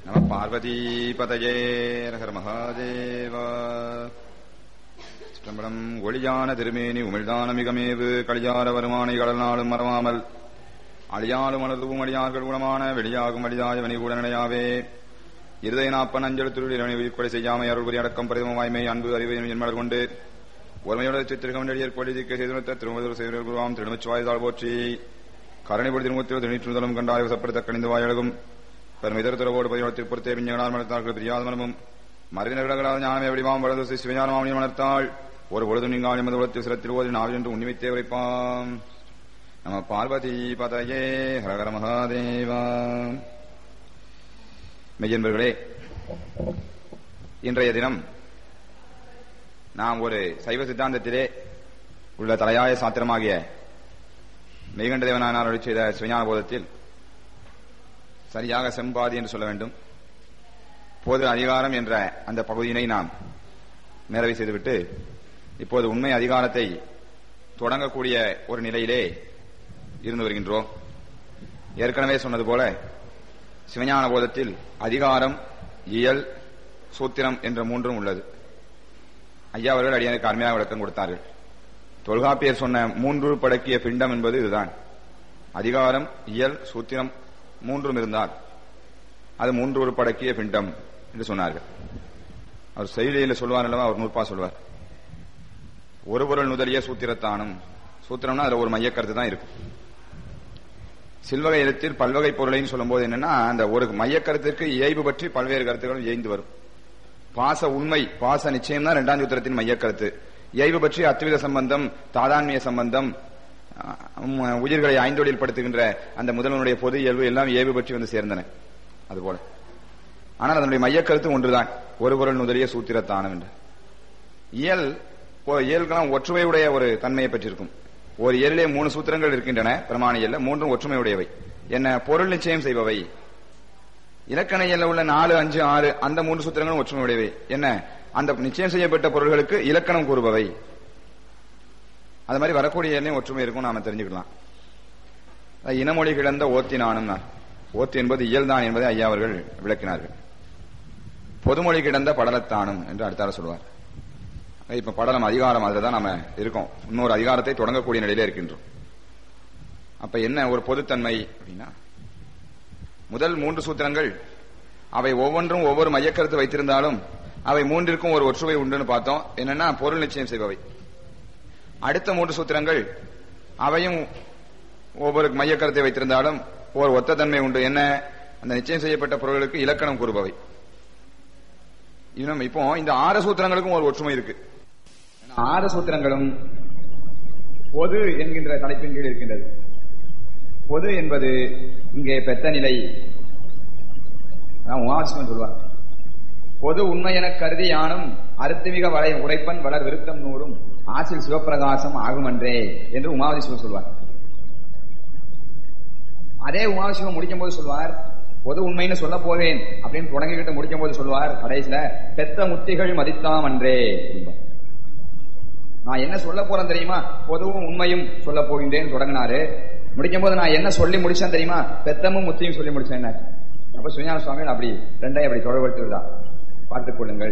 நம பார்வதீபதயே ரகர மகாதேவா சிதம்பரம் ஒளியான திருமேனி உமிழ்தான மிகமேவு களியார வருமானை கடல் நாளும் மறவாமல் அழியாலும் அழுதுவும் அடியார்கள் குணமான வெளியாகும் அடியாய வணிகூட நினையாவே இருதய நாப்பன் அஞ்சல் திருவிழி உயிர்கொலை செய்யாமை அருள் புரி அடக்கம் பரிதம வாய்மை அன்பு அறிவு என்பர் கொண்டு ஒருமையோட சித்திரகமண்டியர் கொள்ளிதிக்க செய்துத்த திருமதூர் செய்வர் குருவாம் திருமச்சுவாய்தாள் போற்றி கரணிபடி திருமுத்திர திருநீற்றுதலும் கண்டாய் வசப்படுத்த கணிந்து வாயழகும் பெருமிதர் துறவோடு பதினோடு பொறுத்தே விஞ்ஞானால் மனத்தார்கள் பிரியாத மனமும் மருதினர்களால் ஞானமே வடிவாம் வளர்ந்து சிவஞானமாமணி மலர்த்தாள் ஒரு பொழுது நீங்கள் எமது உலகத்தில் சிரத்தில் ஓதி நாவில் என்று உன்னிமித்தே உரைப்பாம் நம பார்வதி பதையே ஹரஹர மகாதேவா மெய்யன்பர்களே இன்றைய தினம் நாம் ஒரு சைவ சித்தாந்தத்திலே உள்ள தலையாய சாத்திரமாகிய மெய்கண்ட தேவனானார் அருளி செய்த சிவஞான போதத்தில் சரியாக செம்பாதி என்று சொல்ல வேண்டும் பொது அதிகாரம் என்ற அந்த பகுதியினை நாம் நிறைவு செய்துவிட்டு இப்போது உண்மை அதிகாரத்தை தொடங்கக்கூடிய ஒரு நிலையிலே இருந்து வருகின்றோம் ஏற்கனவே சொன்னது போல சிவஞான போதத்தில் அதிகாரம் இயல் சூத்திரம் என்ற மூன்றும் உள்ளது ஐயா அவர்கள் அடியானுக்கு அருமையாக விளக்கம் கொடுத்தார்கள் தொல்காப்பியர் சொன்ன மூன்று படக்கிய பிண்டம் என்பது இதுதான் அதிகாரம் இயல் சூத்திரம் மூன்றும் இருந்தால் அது மூன்று ஒரு படக்கிய பிண்டம் என்று சொன்னார்கள் அவர் செயலியில் சொல்வார் அல்லவா அவர் நூற்பா சொல்வார் ஒரு பொருள் நுதலிய சூத்திரத்தானும் சூத்திரம்னா அதுல ஒரு மையக்கருத்து தான் இருக்கும் சில்வகை எழுத்தில் பல்வகை பொருளைன்னு சொல்லும்போது என்னன்னா அந்த ஒரு மையக்கருத்திற்கு இயல்பு பற்றி பல்வேறு கருத்துக்கள் இயைந்து வரும் பாச உண்மை பாச நிச்சயம் தான் இரண்டாம் சூத்திரத்தின் மையக்கருத்து இயல்பு பற்றி அத்வித சம்பந்தம் தாதான்மிய சம்பந்தம் உயிர்களை ஐந்தொழில் படுத்துகின்ற அந்த முதல்வனுடைய பொது இயல்பு எல்லாம் இயல்பு பற்றி வந்து சேர்ந்தன அதுபோல ஆனால் அதனுடைய மையக்கருத்து ஒன்றுதான் ஒரு பொருள் முதலிய சூத்திரத்தானம் என்று இயல் இயல்கெல்லாம் ஒற்றுமையுடைய ஒரு தன்மையை பெற்றிருக்கும் ஒரு இயலிலே மூணு சூத்திரங்கள் இருக்கின்றன பிரமாணியல்ல மூன்றும் ஒற்றுமையுடையவை என்ன பொருள் நிச்சயம் செய்பவை இலக்கண இயல்ல உள்ள நாலு அஞ்சு ஆறு அந்த மூன்று சூத்திரங்களும் ஒற்றுமையுடையவை என்ன அந்த நிச்சயம் செய்யப்பட்ட பொருள்களுக்கு இலக்கணம் கூறுபவை அது மாதிரி வரக்கூடிய எண்ணையும் ஒற்றுமை இருக்கும் நாம தெரிஞ்சுக்கலாம் இனமொழி கிடந்த ஓத்தினானும் ஓத்து என்பது இயல்தான் என்பதை ஐயா அவர்கள் விளக்கினார்கள் பொதுமொழி கிடந்த படலத்தானும் என்று அடுத்தார சொல்வார் இப்ப படலம் அதிகாரம் அதுலதான் நாம இருக்கோம் இன்னொரு அதிகாரத்தை தொடங்கக்கூடிய நிலையில இருக்கின்றோம் அப்ப என்ன ஒரு பொதுத்தன்மை அப்படின்னா முதல் மூன்று சூத்திரங்கள் அவை ஒவ்வொன்றும் ஒவ்வொரு மையக்கருத்து வைத்திருந்தாலும் அவை மூன்றிற்கும் ஒரு ஒற்றுமை உண்டுன்னு பார்த்தோம் என்னன்னா பொருள் நிச்சயம் செய்பவை அடுத்த மூன்று சூத்திரங்கள் அவையும் ஒவ்வொரு மையக்கருத்தை வைத்திருந்தாலும் ஒரு ஒத்த தன்மை உண்டு என்ன அந்த நிச்சயம் செய்யப்பட்ட பொருள்களுக்கு இலக்கணம் கூறுபவை இன்னும் இப்போ இந்த ஆறு சூத்திரங்களுக்கும் ஒரு ஒற்றுமை இருக்கு ஆறு சூத்திரங்களும் பொது என்கின்ற தலைப்பின் கீழ் இருக்கின்றது பொது என்பது இங்கே பெத்த நிலை உமாசிவன் சொல்வார் பொது உண்மை என கருதி யானும் அருத்துமிக வளை உரைப்பன் வளர் விருத்தம் நூறும் ஆசில் சிவப்பிரகாசம் ஆகுமன்றே என்று உமாவதி சிவன் சொல்வார் அதே உமாவதி சிவன் முடிக்கும் போது சொல்வார் பொது உண்மைன்னு சொல்ல போவேன் அப்படின்னு தொடங்கிக்கிட்டு முடிக்கும் போது சொல்வார் கடைசியில பெத்த முத்திகள் மதித்தாம் அன்றே நான் என்ன சொல்ல போறேன் தெரியுமா பொதுவும் உண்மையும் சொல்ல போகின்றேன் தொடங்கினாரு முடிக்கும் போது நான் என்ன சொல்லி முடிச்சேன் தெரியுமா பெத்தமும் முத்தியும் சொல்லி முடிச்சேன் அப்ப சுஞான சுவாமி அப்படி ரெண்டையும் அப்படி தொடர்படுத்துவதா பார்த்துக் கொள்ளுங்கள்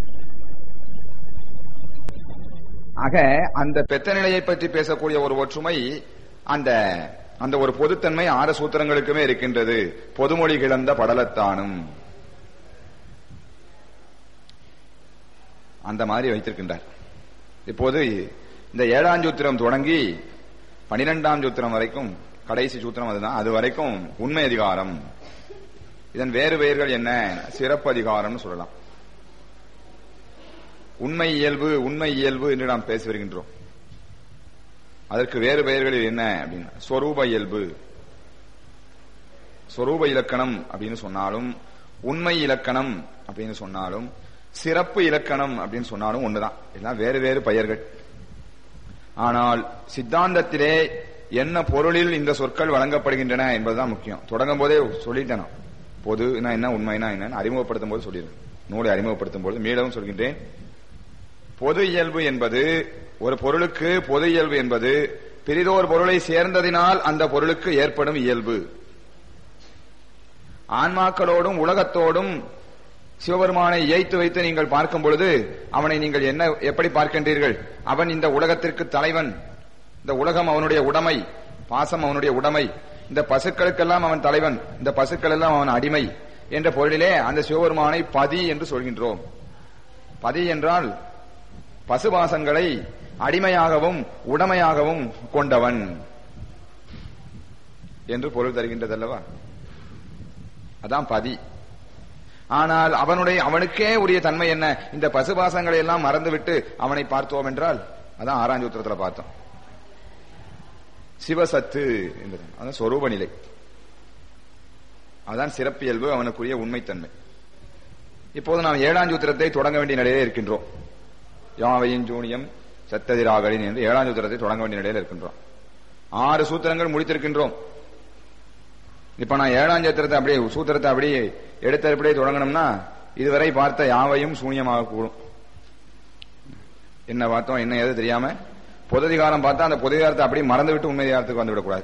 ஆக அந்த பெத்த நிலையை பற்றி பேசக்கூடிய ஒரு ஒற்றுமை அந்த அந்த ஒரு பொதுத்தன்மை ஆறு சூத்திரங்களுக்குமே இருக்கின்றது பொதுமொழி கிளந்த படலத்தானும் அந்த மாதிரி வைத்திருக்கின்றார் இப்போது இந்த ஏழாம் சூத்திரம் தொடங்கி பனிரெண்டாம் சூத்திரம் வரைக்கும் கடைசி சூத்திரம் அதுதான் அது வரைக்கும் உண்மை அதிகாரம் இதன் வேறு பெயர்கள் என்ன சிறப்பு அதிகாரம்னு சொல்லலாம் உண்மை இயல்பு உண்மை இயல்பு என்று நாம் பேசி வருகின்றோம் அதற்கு வேறு பெயர்களில் என்ன அப்படின்னா ஸ்வரூப இயல்பு ஸ்வரூப இலக்கணம் அப்படின்னு சொன்னாலும் உண்மை இலக்கணம் அப்படின்னு சொன்னாலும் சிறப்பு இலக்கணம் அப்படின்னு சொன்னாலும் ஒண்ணுதான் எல்லாம் வேறு வேறு பெயர்கள் ஆனால் சித்தாந்தத்திலே என்ன பொருளில் இந்த சொற்கள் வழங்கப்படுகின்றன என்பதுதான் முக்கியம் தொடங்கும் போதே சொல்லிட்டேன் பொதுனா என்ன உண்மைனா என்னன்னு அறிமுகப்படுத்தும் போது சொல்லிடுறேன் நூலை அறிமுகப்படுத்தும் போது மீளவும் சொல்கின்றேன் பொது இயல்பு என்பது ஒரு பொருளுக்கு பொது இயல்பு என்பது பிரிதோர் பொருளை சேர்ந்ததினால் அந்த பொருளுக்கு ஏற்படும் இயல்பு ஆன்மாக்களோடும் உலகத்தோடும் சிவபெருமானை இயைத்து வைத்து நீங்கள் பார்க்கும் பொழுது அவனை நீங்கள் என்ன எப்படி பார்க்கின்றீர்கள் அவன் இந்த உலகத்திற்கு தலைவன் இந்த உலகம் அவனுடைய உடைமை பாசம் அவனுடைய உடைமை இந்த பசுக்களுக்கெல்லாம் அவன் தலைவன் இந்த பசுக்கள் எல்லாம் அவன் அடிமை என்ற பொருளிலே அந்த சிவபெருமானை பதி என்று சொல்கின்றோம் பதி என்றால் பசுபாசங்களை அடிமையாகவும் உடமையாகவும் கொண்டவன் என்று பொருள் தருகின்றதல்லவா அதான் பதி ஆனால் அவனுடைய அவனுக்கே உரிய தன்மை என்ன இந்த பசுபாசங்களை எல்லாம் மறந்துவிட்டு அவனை பார்த்தோம் என்றால் அதான் ஆறாம் சூத்திரத்துல பார்த்தோம் சிவசத்து என்பது அதான் சொரூப நிலை அதான் சிறப்பியல்பு அவனுக்குரிய உண்மைத்தன்மை இப்போது நாம் ஏழாம் சூத்திரத்தை தொடங்க வேண்டிய நிலையிலே இருக்கின்றோம் யாவையின் ஜூனியம் சத்ததிராகலின் என்று ஏழாம் சூத்திரத்தை தொடங்க வேண்டிய நிலையில் இருக்கின்றோம் ஆறு சூத்திரங்கள் முடித்திருக்கின்றோம் இப்ப நான் ஏழாம் சூத்திரத்தை அப்படியே சூத்திரத்தை அப்படியே எடுத்தபடியே தொடங்கணும்னா இதுவரை பார்த்த யாவையும் சூன்யமாக கூடும் என்ன பார்த்தோம் என்ன எது தெரியாம பொததிகாரம் பார்த்தா அந்த பொததிகாரத்தை அப்படியே மறந்து விட்டு உண்மைதிகாரத்துக்கு வந்து விடக்கூடாது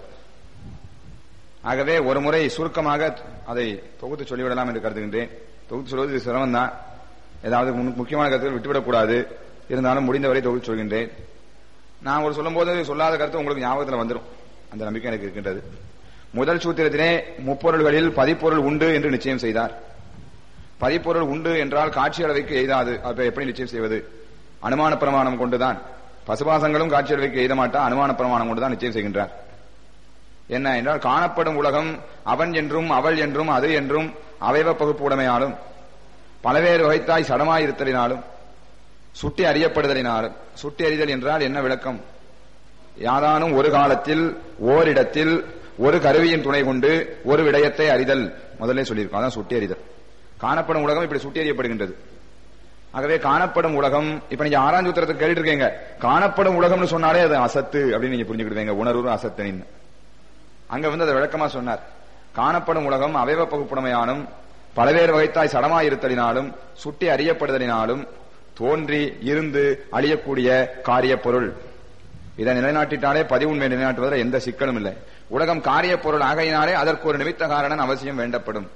ஆகவே ஒரு முறை சுருக்கமாக அதை தொகுத்து சொல்லிவிடலாம் என்று கருதுகின்றேன் தொகுத்து சொல்வது சிரமம் தான் ஏதாவது முக்கியமான கருத்துக்கள் விட்டுவிடக்கூடாது இருந்தாலும் முடிந்தவரை தொகுத்து சொல்கின்றேன் நான் ஒரு சொல்லும்போது சொல்லாத கருத்து உங்களுக்கு ஞாபகத்தில் வந்துடும் அந்த நம்பிக்கை எனக்கு இருக்கின்றது முதல் சூத்திரத்திலே முப்பொருள்களில் பதிப்பொருள் உண்டு என்று நிச்சயம் செய்தார் பதிப்பொருள் உண்டு என்றால் காட்சி அளவைக்கு எய்தாது அப்ப எப்படி நிச்சயம் செய்வது அனுமான பிரமாணம் கொண்டுதான் பசுபாசங்களும் காட்சி அளவைக்கு எய்த மாட்டா அனுமான பிரமாணம் கொண்டுதான் நிச்சயம் செய்கின்றார் என்ன என்றால் காணப்படும் உலகம் அவன் என்றும் அவள் என்றும் அது என்றும் அவைவ பகுப்பு உடைமையாலும் பலவேறு வகைத்தாய் சடமாயிருத்தலினாலும் சுட்டி அறியப்படுதலினாலும் சுட்டி அறிதல் என்றால் என்ன விளக்கம் யாதானும் ஒரு காலத்தில் ஓரிடத்தில் ஒரு கருவியின் துணை கொண்டு ஒரு விடயத்தை அறிதல் முதல்ல சொல்லியிருக்கோம் அதான் சுட்டி அறிதல் காணப்படும் உலகம் இப்படி சுட்டி அறியப்படுகின்றது ஆகவே காணப்படும் உலகம் இப்ப நீங்க ஆறாம் சூத்திரத்தை கேட்டு இருக்கீங்க காணப்படும் உலகம்னு சொன்னாலே அது அசத்து அப்படின்னு நீங்க புரிஞ்சுக்கிடுவீங்க உணர்வு அசத்து அங்க வந்து அதை விளக்கமா சொன்னார் காணப்படும் உலகம் அவைவ பகுப்புடமையானும் பலவேறு வகைத்தாய் சடமாயிருத்தலினாலும் சுட்டி அறியப்படுதலினாலும் தோன்றி இருந்து அழியக்கூடிய காரிய பொருள் இதை நிலைநாட்டிட்டாலே பதிவுண்மை நிலைநாட்டுவதில் எந்த சிக்கலும் இல்லை உலகம் காரிய பொருள் ஆகையினாலே அதற்கு ஒரு நிமித்த காரணம் அவசியம் வேண்டப்படும்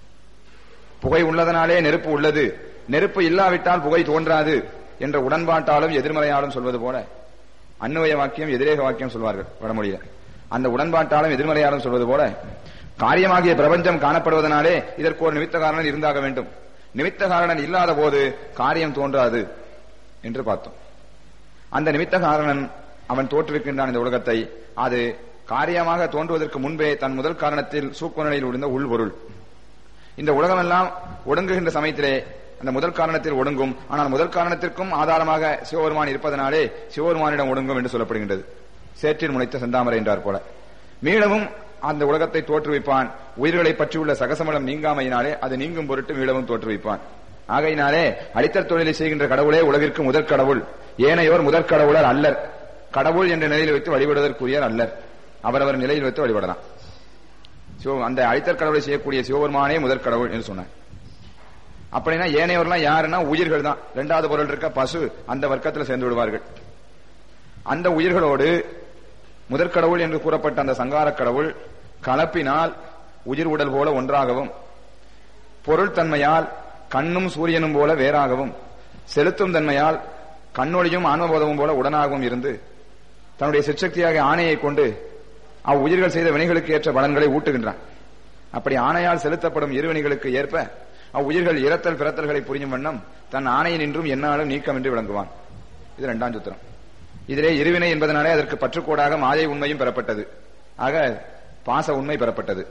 புகை உள்ளதனாலே நெருப்பு உள்ளது நெருப்பு இல்லாவிட்டால் புகை தோன்றாது என்ற உடன்பாட்டாலும் எதிர்மறையாலும் சொல்வது போல அன்னுவய வாக்கியம் எதிரேக வாக்கியம் சொல்வார்கள் வடமொழியில அந்த உடன்பாட்டாலும் எதிர்மறையாலும் சொல்வது போல காரியமாகிய பிரபஞ்சம் காணப்படுவதனாலே இதற்கு ஒரு நிமித்த காரணம் இருந்தாக வேண்டும் நிமித்த காரணன் இல்லாத போது காரியம் தோன்றாது என்று பார்த்தோம் அந்த நிமித்த காரணன் அவன் தோற்றுவிக்கின்றான் இந்த உலகத்தை அது காரியமாக தோன்றுவதற்கு முன்பே தன் முதல் காரணத்தில் சூக்க நிலையில் விழுந்த உள்பொருள் இந்த உலகமெல்லாம் ஒடுங்குகின்ற சமயத்திலே அந்த முதல் காரணத்தில் ஒடுங்கும் ஆனால் முதல் காரணத்திற்கும் ஆதாரமாக சிவபெருமான் இருப்பதனாலே சிவபெருமானிடம் ஒடுங்கும் என்று சொல்லப்படுகின்றது சேற்றில் முளைத்த செந்தாமரை என்றார் போல மீளவும் அந்த உலகத்தை தோற்றுவிப்பான் உயிர்களை பற்றியுள்ள சகசமலம் நீங்காமையினாலே அது நீங்கும் பொருட்டு மீளவும் தோற்றுவிப்பான் ஆகையினாலே அடித்தல் தொழிலை செய்கின்ற கடவுளே உலகிற்கு முதற் கடவுள் ஏனையோர் முதற் கடவுளர் அல்லர் கடவுள் என்ற நிலையில் வைத்து வழிபடுவதற்குரியர் அல்லர் அவரவர் நிலையில் வைத்து வழிபடலாம் அந்த அடித்தல் கடவுளை செய்யக்கூடிய சிவபெருமானே முதற் கடவுள் என்று சொன்னார் அப்படின்னா ஏனையவர்லாம் யாருன்னா உயிர்கள் தான் இரண்டாவது பொருள் இருக்க பசு அந்த வர்க்கத்தில் சேர்ந்து விடுவார்கள் அந்த உயிர்களோடு முதற்கடவுள் என்று கூறப்பட்ட அந்த சங்கார கடவுள் கலப்பினால் உயிர் உடல் போல ஒன்றாகவும் பொருள் தன்மையால் கண்ணும் சூரியனும் போல வேறாகவும் செலுத்தும் தன்மையால் கண்ணொளியும் ஆன்மபோதமும் போல உடனாகவும் இருந்து தன்னுடைய சிற்சக்தியாக ஆணையை கொண்டு அவ்வுயிர்கள் செய்த வினைகளுக்கு ஏற்ற பலன்களை ஊட்டுகின்றான் அப்படி ஆணையால் செலுத்தப்படும் இருவினைகளுக்கு ஏற்ப அவ்வுயிர்கள் இறத்தல் பிறத்தல்களை புரியும் வண்ணம் தன் ஆணையினின்றும் என்னாலும் நீக்கமின்றி விளங்குவான் இது இரண்டாம் சூத்திரம் இதிலே இருவினை என்பதனாலே அதற்கு பற்றுக்கோடாக மாயை உண்மையும் பெறப்பட்டது ஆக பாச உண்மை பெறப்பட்டது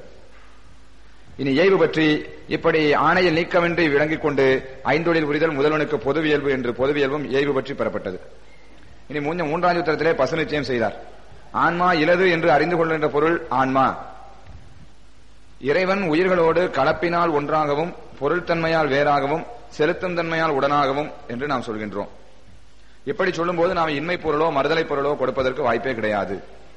இனி இயல்பு பற்றி இப்படி ஆணையில் நீக்கமின்றி விளங்கிக் கொண்டு ஐந்தொழில் புரிதல் முதல்வனுக்கு பொதுவியல்பு என்று பொதுவியல்பும் இயல்பு பற்றி பெறப்பட்டது இனி மூஞ்ச மூன்றாம் சூத்திரத்திலே பசு நிச்சயம் செய்தார் ஆன்மா இலது என்று அறிந்து கொள்கின்ற பொருள் ஆன்மா இறைவன் உயிர்களோடு கலப்பினால் ஒன்றாகவும் பொருள் தன்மையால் வேறாகவும் செலுத்தும் தன்மையால் உடனாகவும் என்று நாம் சொல்கின்றோம் இப்படி சொல்லும்போது நாம் இன்மை பொருளோ மறுதலை பொருளோ கொடுப்பதற்கு வாய்ப்பே கிடையாது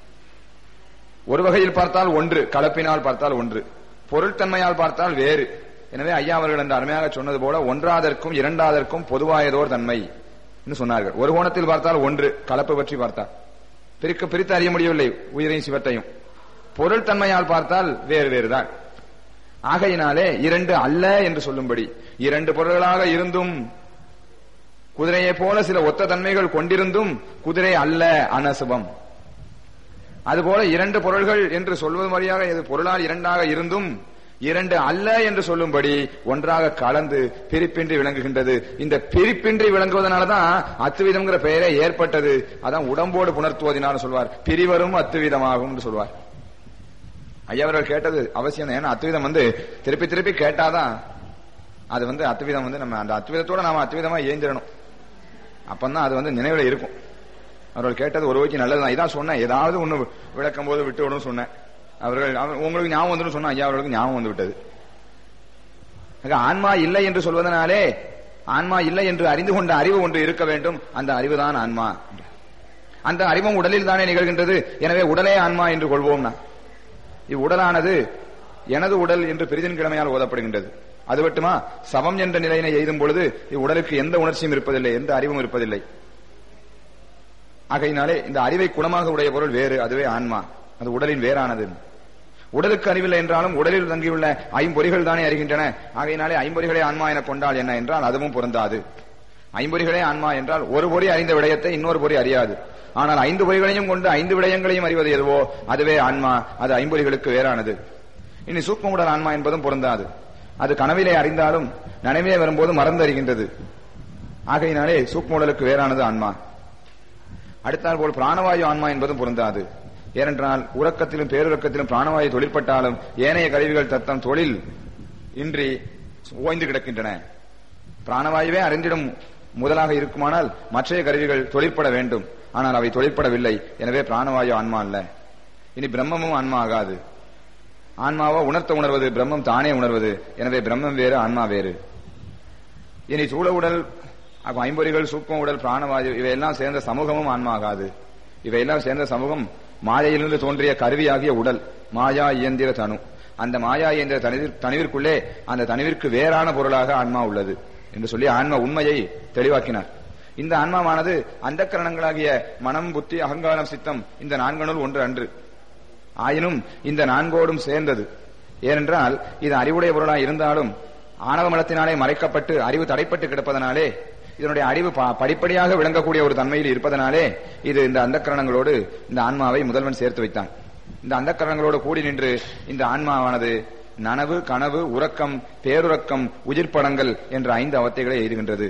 ஒரு வகையில் பார்த்தால் ஒன்று கலப்பினால் பார்த்தால் ஒன்று பொருள் தன்மையால் பார்த்தால் வேறு எனவே ஐயா அவர்கள் அந்த அருமையாக சொன்னது போல ஒன்றாதற்கும் இரண்டாதற்கும் பொதுவாயதோர் தன்மை என்று சொன்னார்கள் ஒரு கோணத்தில் பார்த்தால் ஒன்று கலப்பு பற்றி பார்த்தால் பிரிக்க பிரித்து அறிய முடியவில்லை உயிரையும் சிவத்தையும் பொருள் தன்மையால் பார்த்தால் வேறு வேறுதான் ஆகையினாலே இரண்டு அல்ல என்று சொல்லும்படி இரண்டு பொருள்களாக இருந்தும் குதிரையை போல சில ஒத்த தன்மைகள் கொண்டிருந்தும் குதிரை அல்ல அனசுபம் அதுபோல இரண்டு பொருள்கள் என்று சொல்வது மாதிரியாக இது பொருளால் இரண்டாக இருந்தும் இரண்டு அல்ல என்று சொல்லும்படி ஒன்றாக கலந்து பிரிப்பின்றி விளங்குகின்றது இந்த பிரிப்பின்றி விளங்குவதனாலதான் அத்துவிதம்ங்கிற பெயரே ஏற்பட்டது அதான் உடம்போடு புணர்த்துவதனால சொல்வார் பிரிவரும் அத்துவிதமாகும் என்று சொல்வார் ஐயா அவர்கள் கேட்டது அவசியம் தான். ஏன்னா அத்துவிதம் வந்து திருப்பி திருப்பி கேட்டாதான் அது வந்து அத்துவிதம் வந்து நம்ம அந்த அத்துவிதத்தோட நாம அத்துவிதமா ஏந்திரணும் அப்பந்தான் அது வந்து நினைவுல இருக்கும் அவர்கள் கேட்டது ஒரு வகைக்கு நல்லதுதான் இதான் சொன்னேன் ஏதாவது ஒண்ணு விளக்கும் போது விட்டு விடும் சொன்னேன் அவர்கள் அவர் உங்களுக்கு ஞாபகம் வந்துடும் சொன்னா ஐயா அவர்களுக்கு ஞாபகம் வந்து விட்டது ஆக, ஆன்மா இல்லை என்று சொல்வதனாலே ஆன்மா இல்லை என்று அறிந்து கொண்ட அறிவு ஒன்று இருக்க வேண்டும் அந்த அறிவுதான் ஆன்மா அந்த அறிவும் உடலில் தானே நிகழ்கின்றது எனவே உடலே ஆன்மா என்று கொள்வோம்னா இவ்வுடலானது எனது உடல் என்று பெரிதின் கிழமையால் ஓதப்படுகின்றது அது மட்டுமா சமம் என்ற நிலையினை எய்தும் பொழுது இவ்வுடலுக்கு எந்த உணர்ச்சியும் இருப்பதில்லை எந்த அறிவும் இருப்பதில்லை ஆகையினாலே இந்த அறிவை குணமாக உடைய பொருள் வேறு அதுவே ஆன்மா அது உடலின் வேறானது உடலுக்கு அறிவில்லை என்றாலும் உடலில் தங்கியுள்ள ஐம்பொறிகள் தானே அறிகின்றன ஆகையினாலே ஐம்பொறிகளே ஆன்மா என கொண்டால் என்ன என்றால் அதுவும் பொருந்தாது ஐம்பொறிகளே ஆன்மா என்றால் ஒரு பொறி அறிந்த விடயத்தை இன்னொரு பொறி அறியாது ஆனால் ஐந்து பொறிகளையும் கொண்டு ஐந்து விடயங்களையும் அறிவது எதுவோ அதுவே ஆன்மா அது ஐம்பொறிகளுக்கு வேறானது இனி சூக்ம உடல் ஆன்மா என்பதும் பொருந்தாது அது கனவிலே அறிந்தாலும் நனவிலே வரும்போது மறந்தறிகின்றது ஆகையினாலே சூக்ம உடலுக்கு வேறானது ஆன்மா அடுத்தால் போல் பிராணவாயு ஆன்மா என்பதும் பொருந்தாது ஏனென்றால் உறக்கத்திலும் பேருறக்கத்திலும் பிராணவாயு தொழிற்பட்டாலும் ஏனைய கருவிகள் தத்தம் தொழில் இன்றி ஓய்ந்து கிடக்கின்றன பிராணவாயுவே அறிந்திடும் முதலாக இருக்குமானால் மற்றைய கருவிகள் தொழிற்பட வேண்டும் ஆனால் அவை தொழிற்படவில்லை எனவே பிராணவாயு ஆன்மா அல்ல இனி பிரம்மமும் ஆன்மா ஆகாது ஆன்மாவோ உணர்த்த உணர்வது பிரம்மம் தானே உணர்வது எனவே பிரம்மம் வேறு ஆன்மா வேறு இனி சூழ உடல் அப்ப ஐம்பொறிகள் சூக்கம் உடல் பிராணவாயு இவையெல்லாம் சேர்ந்த சமூகமும் ஆன்மா ஆகாது இவையெல்லாம் சேர்ந்த சமூகம் மாயையிலிருந்து தோன்றிய கருவியாகிய உடல் மாயா இயந்திர தனு அந்த மாயா இயந்திர தனிவிற்- தனிவிற்குள்ளே அந்த தனிவிற்கு வேறான பொருளாக ஆன்மா உள்ளது என்று சொல்லி ஆன்ம உண்மையை தெளிவாக்கினார் இந்த ஆன்மாவானது அந்த கரணங்களாகிய மனம் புத்தி அகங்காரம் சித்தம் இந்த நான்கனுள் ஒன்று அன்று ஆயினும் இந்த நான்கோடும் சேர்ந்தது ஏனென்றால் இது அறிவுடைய பொருளாய் இருந்தாலும் ஆணவ மலத்தினாலே மறைக்கப்பட்டு அறிவு தடைப்பட்டு கிடப்பதனாலே இதனுடைய அறிவு ப- படிப்படியாக விளங்கக்கூடிய ஒரு தன்மையில் இருப்பதனாலே இது இந்த அந்தக்கரணங்களோடு இந்த ஆன்மாவை முதல்வன் சேர்த்து வைத்தான் இந்த அந்தக்கரணங்களோடு கூடி நின்று இந்த ஆன்மாவானது நனவு கனவு உறக்கம் பேருறக்கம் உயிர்ப்படங்கள் என்ற ஐந்து அவத்தைகளை எய்துகின்றது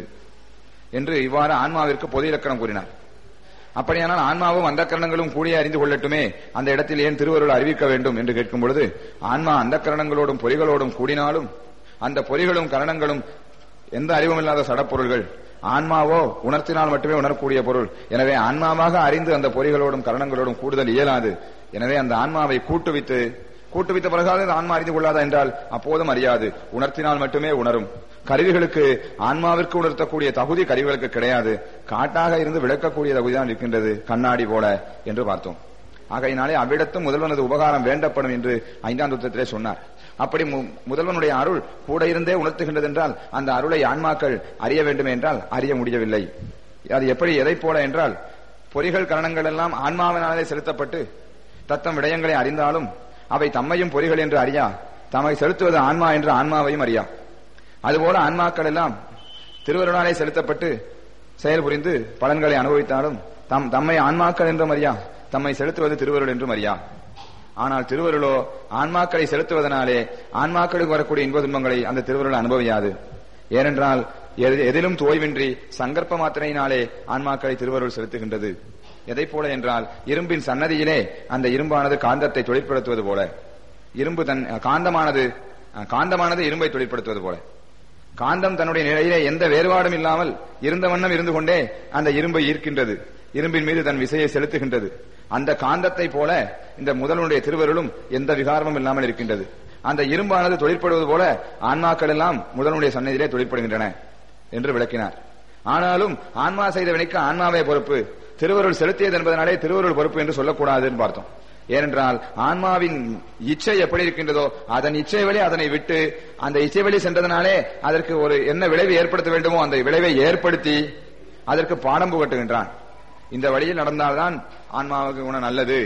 என்று இவ்வாறு ஆன்மாவிற்கு பொது இலக்கணம் கூறினார் அப்படியானால் ஆன்மாவும் அந்த கரணங்களும் கூடிய அறிந்து கொள்ளட்டுமே அந்த இடத்தில் ஏன் திருவருள் அறிவிக்க வேண்டும் என்று கேட்கும் பொழுது ஆன்மா அந்த கரணங்களோடும் பொறிகளோடும் கூடினாலும் அந்த பொறிகளும் கரணங்களும் எந்த அறிவும் இல்லாத சடப்பொருள்கள் ஆன்மாவோ உணர்த்தினால் மட்டுமே உணரக்கூடிய பொருள் எனவே ஆன்மாவாக அறிந்து அந்த பொறிகளோடும் கரணங்களோடும் கூடுதல் இயலாது எனவே அந்த ஆன்மாவை கூட்டுவித்து கூட்டுவித்த பிறகாவது இந்த ஆன்மா அறிந்து கொள்ளாதா என்றால் அப்போதும் அறியாது உணர்த்தினால் மட்டுமே உணரும் கருவிகளுக்கு ஆன்மாவிற்கு உணர்த்தக்கூடிய தகுதி கருவிகளுக்கு கிடையாது காட்டாக இருந்து விளக்கக்கூடிய தகுதிதான் இருக்கின்றது கண்ணாடி போல என்று பார்த்தோம் ஆகையினாலே அவ்விடத்தும் முதல்வனது உபகாரம் வேண்டப்படும் என்று ஐந்தாம் தத்துவத்திலே சொன்னார் அப்படி மு- முதல்வனுடைய அருள் கூட இருந்தே உணர்த்துகின்றது என்றால் அந்த அருளை ஆன்மாக்கள் அறிய வேண்டும் என்றால் அறிய முடியவில்லை அது எப்படி எதை போல என்றால் பொறிகள் கரணங்கள் எல்லாம் ஆன்மாவினாலே செலுத்தப்பட்டு தத்தம் விடயங்களை அறிந்தாலும் அவை தம்மையும் பொறிகள் என்று அறியா தம்மை செலுத்துவது ஆன்மா என்று ஆன்மாவையும் அறியா அதுபோல ஆன்மாக்கள் எல்லாம் திருவருளாலே செலுத்தப்பட்டு செயல் புரிந்து பலன்களை அனுபவித்தாலும் தம் தம்மை ஆன்மாக்கள் என்றும் அறியா தம்மை செலுத்துவது திருவருள் என்றும் அறியா ஆனால் திருவருளோ ஆன்மாக்களை செலுத்துவதனாலே ஆன்மாக்களுக்கு வரக்கூடிய இன்ப துன்பங்களை அந்த திருவருள் அனுபவியாது ஏனென்றால் எது- எதிலும் தோய்வின்றி சங்கற்ப மாத்திரையினாலே ஆன்மாக்களை திருவருள் செலுத்துகின்றது எதை போல என்றால் இரும்பின் சன்னதியிலே அந்த இரும்பானது காந்தத்தை தொழிற்படுத்துவது போல இரும்பு தன் காந்தமானது காந்தமானது இரும்பை தொழிற்படுத்துவது போல காந்தம் தன்னுடைய நிலையிலே எந்த வேறுபாடும் இல்லாமல் இருந்த வண்ணம் இருந்து கொண்டே அந்த இரும்பை ஈர்க்கின்றது இரும்பின் மீது தன் விசையை செலுத்துகின்றது அந்த காந்தத்தை போல இந்த முதலுடைய திருவருளும் எந்த விகாரமும் இல்லாமல் இருக்கின்றது அந்த இரும்பானது தொழிற்படுவது போல ஆன்மாக்கள் எல்லாம் முதலுடைய சன்னதியிலே தொழிற்படுகின்றன என்று விளக்கினார் ஆனாலும் ஆன்மா செய்த வினைக்கு ஆன்மாவே பொறுப்பு திருவருள் செலுத்தியது என்பதனாலே திருவருள் பொறுப்பு என்று சொல்லக்கூடாதுன்னு பார்த்தோம் ஏனென்றால் ஆன்மாவின் இச்சை எப்படி இருக்கின்றதோ அதன் இச்சை வழி அதனை விட்டு அந்த இச்சை வழி சென்றதனாலே அதற்கு ஒரு என்ன விளைவை ஏற்படுத்த வேண்டுமோ அந்த விளைவை ஏற்படுத்தி அதற்கு பாடம் புகட்டுகின்றான் இந்த வழியில் நடந்தால்தான் ஆன்மாவுக்கு குணம் நல்லது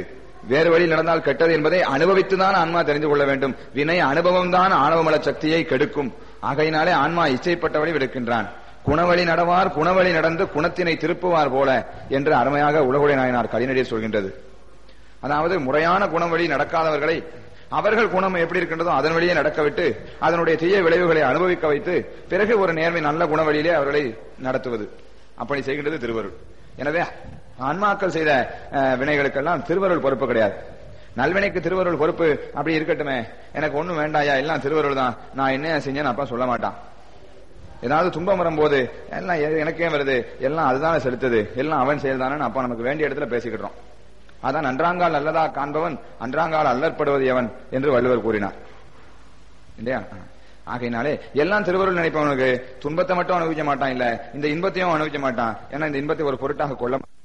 வேறு வழி நடந்தால் கெட்டது என்பதை அனுபவித்துதான் ஆன்மா தெரிந்து கொள்ள வேண்டும் வினை அனுபவம் தான் ஆணவமல சக்தியை கெடுக்கும் ஆகையினாலே ஆன்மா இச்சைப்பட்ட வழி விடுக்கின்றான் குணவழி நடவார் குணவழி நடந்து குணத்தினை திருப்புவார் போல என்று அருமையாக உலகுடைய நாயனார் கலிநடியை சொல்கின்றது அதாவது முறையான குணம் வழி நடக்காதவர்களை அவர்கள் குணம் எப்படி இருக்கின்றதோ அதன் வழியே நடக்க விட்டு அதனுடைய தீய விளைவுகளை அனுபவிக்க வைத்து பிறகு ஒரு நேர்மை நல்ல குண வழியிலே அவர்களை நடத்துவது அப்படி செய்கின்றது திருவருள் எனவே ஆன்மாக்கள் செய்த அஹ், வினைகளுக்கெல்லாம் திருவருள் பொறுப்பு கிடையாது நல்வினைக்கு திருவருள் பொறுப்பு அப்படி இருக்கட்டுமே எனக்கு ஒண்ணும் வேண்டாயா எல்லாம் திருவருள் தான் நான் என்ன செஞ்சேன்னு அப்பா சொல்ல மாட்டான் ஏதாவது துன்பம் வரும்போது எல்லாம் எ- எனக்கே வருது எல்லாம் அதுதானே செலுத்துது எல்லாம் அவன் செயல்தானே அப்ப நமக்கு வேண்டிய இடத்துல பேசிக்கிட்டோம் அதான் அன்றாங்கால் அல்லதா காண்பவன் அன்றாங்கால் அல்லற்படுவது எவன் என்று வள்ளுவர் கூறினார் இல்லையா ஆகையினாலே எல்லாம் திருவருள் நினைப்பவனுக்கு துன்பத்தை மட்டும் அனுபவிக்க மாட்டான் இல்ல இந்த இன்பத்தையும் அனுபவிக்க மாட்டான் ஏன்னா இந்த இன்பத்தை ஒரு பொருட்டாக கொள்ள மாட்டான்